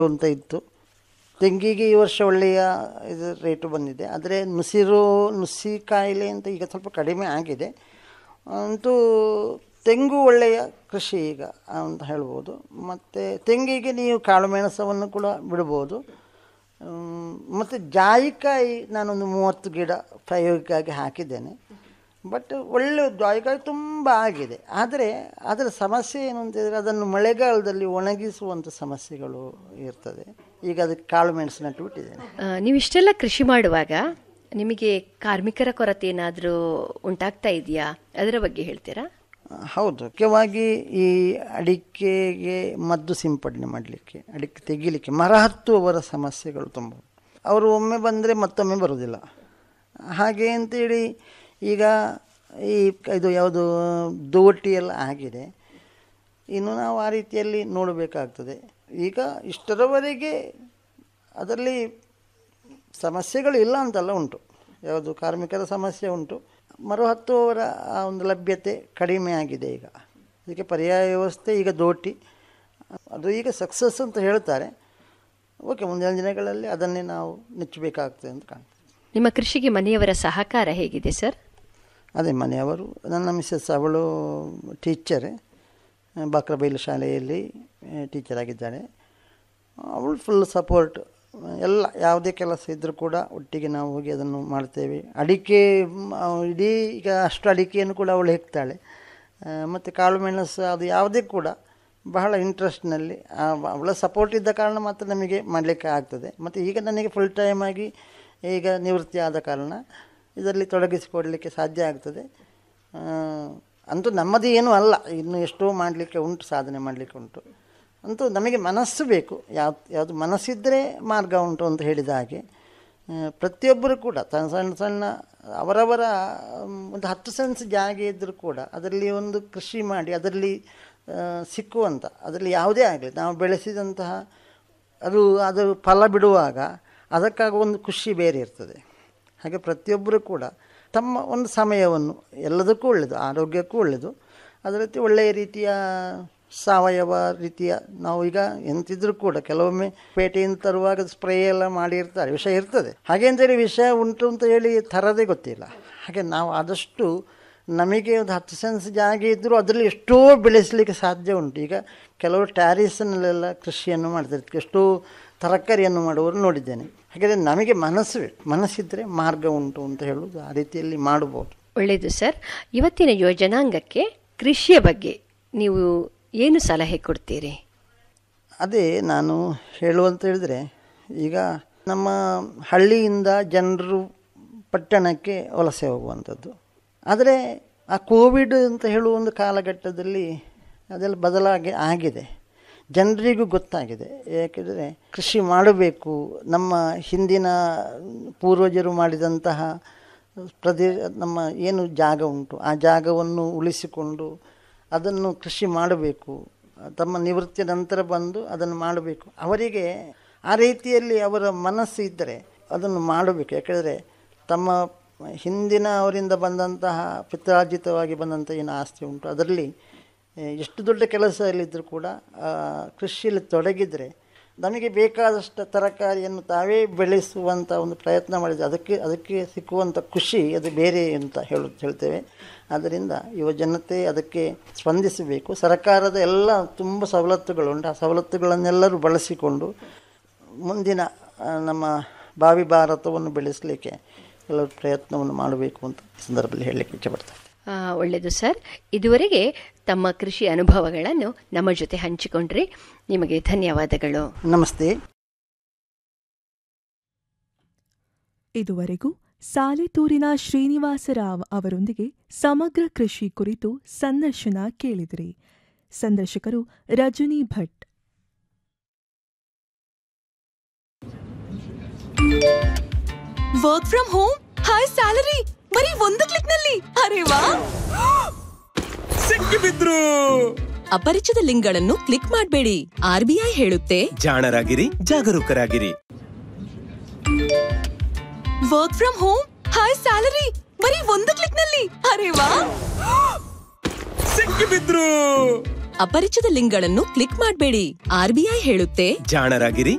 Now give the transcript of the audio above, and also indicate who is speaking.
Speaker 1: ಅಂತ ಇತ್ತು ತೆಂಗಿಗೆ ಈ ವರ್ಷ ಒಳ್ಳೆಯ ಇದು ರೇಟು ಬಂದಿದೆ ಆದರೆ ನುಸಿರು ನುಸಿ ಕಾಯಿಲೆ ಅಂತ ಈಗ ಸ್ವಲ್ಪ ಕಡಿಮೆ ಆಗಿದೆ ಅಂತೂ ತೆಂಗು ಒಳ್ಳೆಯ ಕೃಷಿ ಈಗ ಅಂತ ಹೇಳ್ಬೋದು ಮತ್ತು ತೆಂಗಿಗೆ ನೀವು ಕಾಳುಮೆಣಸವನ್ನು ಕೂಡ ಬಿಡ್ಬೋದು ಮತ್ತು ಜಾಯಿಕಾಯಿ ನಾನೊಂದು ಮೂವತ್ತು ಗಿಡ ಪ್ರಾಯೋಗಿಕವಾಗಿ ಹಾಕಿದ್ದೇನೆ ಬಟ್ ಒಳ್ಳೆ ಜಾಯಿಕಾಯಿ ತುಂಬ ಆಗಿದೆ ಆದರೆ ಅದರ ಸಮಸ್ಯೆ ಏನು ಅಂತಂದರೆ ಅದನ್ನು ಮಳೆಗಾಲದಲ್ಲಿ ಒಣಗಿಸುವಂಥ ಸಮಸ್ಯೆಗಳು ಇರ್ತದೆ ಈಗ ಅದಕ್ಕೆ ಕಾಳು ಮೆಣಸು ನಟ್ಟು ಬಿಟ್ಟಿದ್ದೇನೆ
Speaker 2: ಆ, ನೀವು ಇಷ್ಟೆಲ್ಲ ಕೃಷಿ ಮಾಡುವಾಗ ನಿಮಗೆ ಕಾರ್ಮಿಕರ ಕೊರತೆ ಏನಾದರೂ ಉಂಟಾಗ್ತಾ ಇದೆಯಾ ಅದರ ಬಗ್ಗೆ ಹೇಳ್ತೀರಾ
Speaker 1: ಹೌದು ಮುಖ್ಯವಾಗಿ ಈ ಅಡಿಕೆಗೆ ಮದ್ದು ಸಿಂಪಡಣೆ ಮಾಡಲಿಕ್ಕೆ ಅಡಿಕೆ ತೆಗಿಲಿಕ್ಕೆ ಮರ ಹತ್ತುವವರ ಸಮಸ್ಯೆಗಳು ತುಂಬ ಅವರು ಒಮ್ಮೆ ಬಂದರೆ ಮತ್ತೊಮ್ಮೆ ಬರೋದಿಲ್ಲ ಹಾಗೆ ಅಂತೇಳಿ ಈಗ ಈ ಇದು ಯಾವುದು ದೋಟಿ ಎಲ್ಲ ಆಗಿದೆ ಇನ್ನು ನಾವು ಆ ರೀತಿಯಲ್ಲಿ ನೋಡಬೇಕಾಗ್ತದೆ ಈಗ ಇಷ್ಟರವರೆಗೆ ಅದರಲ್ಲಿ ಸಮಸ್ಯೆಗಳು ಇಲ್ಲ ಅಂತಲ್ಲ ಉಂಟು ಯಾವುದು ಕಾರ್ಮಿಕರ ಸಮಸ್ಯೆ ಉಂಟು ಮರು ಹತ್ತುವವರ ಆ ಒಂದು ಲಭ್ಯತೆ ಕಡಿಮೆ ಆಗಿದೆ ಈಗ ಅದಕ್ಕೆ ಪರ್ಯಾಯ ವ್ಯವಸ್ಥೆ ಈಗ ದೋಟಿ ಅದು ಈಗ ಸಕ್ಸಸ್ ಅಂತ ಹೇಳ್ತಾರೆ ಓಕೆ ಮುಂದಿನ ದಿನಗಳಲ್ಲಿ ಅದನ್ನೇ ನಾವು ನೆಚ್ಚಬೇಕಾಗ್ತದೆ ಅಂತ ಕಾಣ್ತದೆ
Speaker 2: ನಿಮ್ಮ ಕೃಷಿಗೆ ಮನೆಯವರ ಸಹಕಾರ ಹೇಗಿದೆ ಸರ್
Speaker 1: ಅದೇ ಮನೆಯವರು ನನ್ನ ಮಿಸ್ಸಸ್ ಅವಳು ಟೀಚರೇ ಬಾಕ್ರಬೈಲು ಶಾಲೆಯಲ್ಲಿ ಟೀಚರ್ ಆಗಿದ್ದಾಳೆ ಅವಳು ಫುಲ್ ಸಪೋರ್ಟ್ ಎಲ್ಲ ಯಾವುದೇ ಕೆಲಸ ಇದ್ದರೂ ಕೂಡ ಒಟ್ಟಿಗೆ ನಾವು ಹೋಗಿ ಅದನ್ನು ಮಾಡ್ತೇವೆ ಅಡಿಕೆ ಮ್, ಇಡೀ ಈಗ ಅಷ್ಟು ಅಡಿಕೆಯನ್ನು ಕೂಡ ಅವಳು ಹೆಕ್ತಾಳೆ ಮತ್ತು ಕಾಳು ಮೆಣಸು ಅದು ಯಾವುದೇ ಕೂಡ ಬಹಳ ಇಂಟ್ರೆಸ್ಟ್ನಲ್ಲಿ ಅವಳ ಸಪೋರ್ಟ್ ಇದ್ದ ಕಾರಣ ಮಾತ್ರ ನಮಗೆ ಮಾಡಲಿಕ್ಕೆ ಆಗ್ತದೆ ಮತ್ತು ಈಗ ನನಗೆ ಫುಲ್ ಟೈಮ್ ಆಗಿ ಈಗ ನಿವೃತ್ತಿ ಆದ ಕಾರಣ ಇದರಲ್ಲಿ ತೊಡಗಿಸಿಕೊಡಲಿಕ್ಕೆ ಸಾಧ್ಯ ಆಗ್ತದೆ ಆ, ಅಂತೂ ನಮ್ಮದು ಏನೂ ಅಲ್ಲ ಇನ್ನು ಎಷ್ಟೋ ಮಾಡಲಿಕ್ಕೆ ಉಂಟು ಸಾಧನೆ ಮಾಡಲಿಕ್ಕೆ ಉಂಟು ಅಂತೂ ನಮಗೆ ಮನಸ್ಸು ಬೇಕು ಯಾವ್ದು ಯಾವುದು ಮನಸ್ಸಿದ್ದರೆ ಮಾರ್ಗ ಉಂಟು ಅಂತ ಹೇಳಿದ ಹಾಗೆ ಆ, ಪ್ರತಿಯೊಬ್ಬರು ಕೂಡ ತನ್ನ ಸಣ್ಣ ಸಣ್ಣ ಅವರವರ ಮ್, ಒಂದು ಹತ್ತು ಸೆನ್ಸ್ ಜಾಗ ಇದ್ದರೂ ಕೂಡ ಅದರಲ್ಲಿ ಒಂದು ಕೃಷಿ ಮಾಡಿ ಅದರಲ್ಲಿ ಆ, ಸಿಕ್ಕುವಂಥ ಅದರಲ್ಲಿ ಯಾವುದೇ ಆಗಲಿ ನಾವು ಬೆಳೆಸಿದಂತಹ ಅದು ಅದು ಫಲ ಬಿಡುವಾಗ ಅದಕ್ಕಾಗ ಒಂದು ಖುಷಿ ಬೇರೆ ಇರ್ತದೆ ಹಾಗೆ ಪ್ರತಿಯೊಬ್ಬರು ಕೂಡ ತಮ್ಮ ಒಂದು ಸಮಯವನ್ನು ಎಲ್ಲದಕ್ಕೂ ಒಳ್ಳೆಯದು ಆರೋಗ್ಯಕ್ಕೂ ಒಳ್ಳೆಯದು ಅದೇ ರೀತಿ ಒಳ್ಳೆಯ ರೀತಿಯ ಸಾವಯವ ರೀತಿಯ ನಾವು ಈಗ ಎಂತಿದ್ರೂ ಕೂಡ ಕೆಲವೊಮ್ಮೆ ಪೇಟೆಯಿಂದ ತರುವಾಗ ಸ್ಪ್ರೇ ಎಲ್ಲ ಮಾಡಿರ್ತಾರೆ ವಿಷ ಇರ್ತದೆ ಹಾಗೆ ಅಂತೇಳಿ ವಿಷ ಉಂಟು ಅಂತ ಹೇಳಿ ತರದೇ ಗೊತ್ತಿಲ್ಲ ಹಾಗೆ ನಾವು ಆದಷ್ಟು ನಮಗೆ ಒಂದು ಹತ್ತು ಸೆನ್ಸ್ ಜಾಗ ಇದ್ದರೂ ಅದರಲ್ಲಿ ಎಷ್ಟೋ ಬೆಳೆಸಲಿಕ್ಕೆ ಸಾಧ್ಯ ಉಂಟು ಈಗ ಕೆಲವರು ಟ್ಯಾರಿಸ್ನಲ್ಲೆಲ್ಲ ಕೃಷಿಯನ್ನು ಮಾಡ್ತಾರೆ ಎಷ್ಟೋ ತರಕಾರಿಯನ್ನು ಮಾಡುವವರು ನೋಡಿದ್ದೇನೆ ಹಾಗಾದರೆ ನಮಗೆ ಮನಸ್ಸು ಬೇಕು ಮನಸ್ಸಿದ್ದರೆ ಮಾರ್ಗ ಉಂಟು ಅಂತ ಹೇಳೋದು ಆ ರೀತಿಯಲ್ಲಿ ಮಾಡ್ಬೋದು
Speaker 2: ಒಳ್ಳೆಯದು ಸರ್ ಇವತ್ತಿನ ಯೋಜನಾಂಗಕ್ಕೆ ಕೃಷಿಯ ಬಗ್ಗೆ ನೀವು ಏನು ಸಲಹೆ ಕೊಡ್ತೀರಿ
Speaker 1: ಅದೇ ನಾನು ಹೇಳುವಂತ ಹೇಳಿದರೆ ಈಗ ನಮ್ಮ ಹಳ್ಳಿಯಿಂದ ಜನರು ಪಟ್ಟಣಕ್ಕೆ ವಲಸೆ ಹೋಗುವಂಥದ್ದು ಆದರೆ ಆ ಕೋವಿಡ್ ಅಂತ ಹೇಳುವ ಒಂದು ಕಾಲಘಟ್ಟದಲ್ಲಿ ಅದೆಲ್ಲ ಬದಲಾಗಿ ಆಗಿದೆ ಜನರಿಗೂ ಗೊತ್ತಾಗಿದೆ ಏಕೆಂದರೆ ಕೃಷಿ ಮಾಡಬೇಕು ನಮ್ಮ ಹಿಂದಿನ ಪೂರ್ವಜರು ಮಾಡಿದಂತಹ ಪ್ರದೇಶ ನಮ್ಮ ಏನು ಜಾಗ ಉಂಟು ಆ ಜಾಗವನ್ನು ಉಳಿಸಿಕೊಂಡು ಅದನ್ನು ಕೃಷಿ ಮಾಡಬೇಕು ತಮ್ಮ ನಿವೃತ್ತಿಯ ನಂತರ ಬಂದು ಅದನ್ನು ಮಾಡಬೇಕು ಅವರಿಗೆ ಆ ರೀತಿಯಲ್ಲಿ ಅವರ ಮನಸ್ಸು ಇದ್ದರೆ ಅದನ್ನು ಮಾಡಬೇಕು ಯಾಕೆಂದರೆ ತಮ್ಮ ಹಿಂದಿನ ಅವರಿಂದ ಬಂದಂತಹ ಪಿತ್ರಾರ್ಜಿತವಾಗಿ ಬಂದಂಥ ಏನು ಆಸ್ತಿ ಉಂಟು ಅದರಲ್ಲಿ ಏ, ಎಷ್ಟು ದೊಡ್ಡ ಕೆಲಸದಲ್ಲಿದ್ದರೂ ಕೂಡ ಆ, ಕೃಷಿಯಲ್ಲಿ ತೊಡಗಿದರೆ ನಮಗೆ ಬೇಕಾದಷ್ಟು ತರಕಾರಿಯನ್ನು ತಾವೇ ಬೆಳೆಸುವಂಥ ಒಂದು ಪ್ರಯತ್ನ ಮಾಡಿದರೆ ಅದಕ್ಕೆ ಅದಕ್ಕೆ ಸಿಕ್ಕುವಂಥ ಖುಷಿ ಅದು ಬೇರೆ ಅಂತ ಹೇಳು ಹೇಳ್ತೇವೆ ಆದ್ದರಿಂದ ಯುವ ಜನತೆ ಅದಕ್ಕೆ ಸ್ಪಂದಿಸಬೇಕು ಸರ್ಕಾರದ ಎಲ್ಲ ತುಂಬ ಸವಲತ್ತುಗಳುಂಟು ಆ ಸವಲತ್ತುಗಳನ್ನೆಲ್ಲರೂ ಬಳಸಿಕೊಂಡು ಮುಂದಿನ ಆ, ನಮ್ಮ ಭಾವಿ ಭಾರತವನ್ನು ಬೆಳೆಸಲಿಕ್ಕೆ ಎಲ್ಲರೂ ಪ್ರಯತ್ನವನ್ನು ಮಾಡಬೇಕು ಅಂತ ಈ ಸಂದರ್ಭದಲ್ಲಿ ಹೇಳಲಿಕ್ಕೆ ಇಚ್ಛೆಪಡ್ತೇನೆ
Speaker 2: ಆ, ಒಳ್ಳೆಯದು ಸರ್ ಇದುವರೆಗೆ ತಮ್ಮ ಕೃಷಿ ಅನುಭವಗಳನ್ನು ನಮ್ಮ ಜೊತೆ ಹಂಚಿಕೊಂಡ್ರಿ ನಿಮಗೆ ಧನ್ಯವಾದಗಳು
Speaker 1: ನಮಸ್ತೆ
Speaker 3: ಇದುವರೆಗೂ ಸಾಲೆತೂರಿನ ಶ್ರೀನಿವಾಸರಾವ್ ಅವರೊಂದಿಗೆ ಸಮಗ್ರ ಕೃಷಿ ಕುರಿತು ಸಂದರ್ಶನ ಕೇಳಿದಿರಿ ಸಂದರ್ಶಕರು Rajani Bhat
Speaker 4: work from home high salary ಬರೀ ಒಂದು ಕ್ಲಿಕ್ ನಲ್ಲಿ ಅರೆ ವಾ
Speaker 5: ಸಿಕ್ಕಿಬಿದ್ರು
Speaker 4: ಅಪರಿಚಿತ ಲಿಂಕ್ಗಳನ್ನು ಕ್ಲಿಕ್ ಮಾಡಬೇಡಿ ಆರ್ಬಿಐ ಹೇಳುತ್ತೆ
Speaker 5: ಜಾಣರಾಗಿರಿ ಜಾಗರೂಕರಾಗಿರಿ
Speaker 4: work from home high salary ಬರೀ ಒಂದು ಕ್ಲಿಕ್ ನಲ್ಲಿ ಅರೆ ವಾ
Speaker 5: ಸಿಕ್ಕಿಬಿದ್ರು
Speaker 4: ಅಪರಿಚಿತ ಲಿಂಕ್ಗಳನ್ನು ಕ್ಲಿಕ್ ಮಾಡಬೇಡಿ ಆರ್ಬಿಐ ಹೇಳುತ್ತೆ
Speaker 5: ಜಾಣರಾಗಿರಿ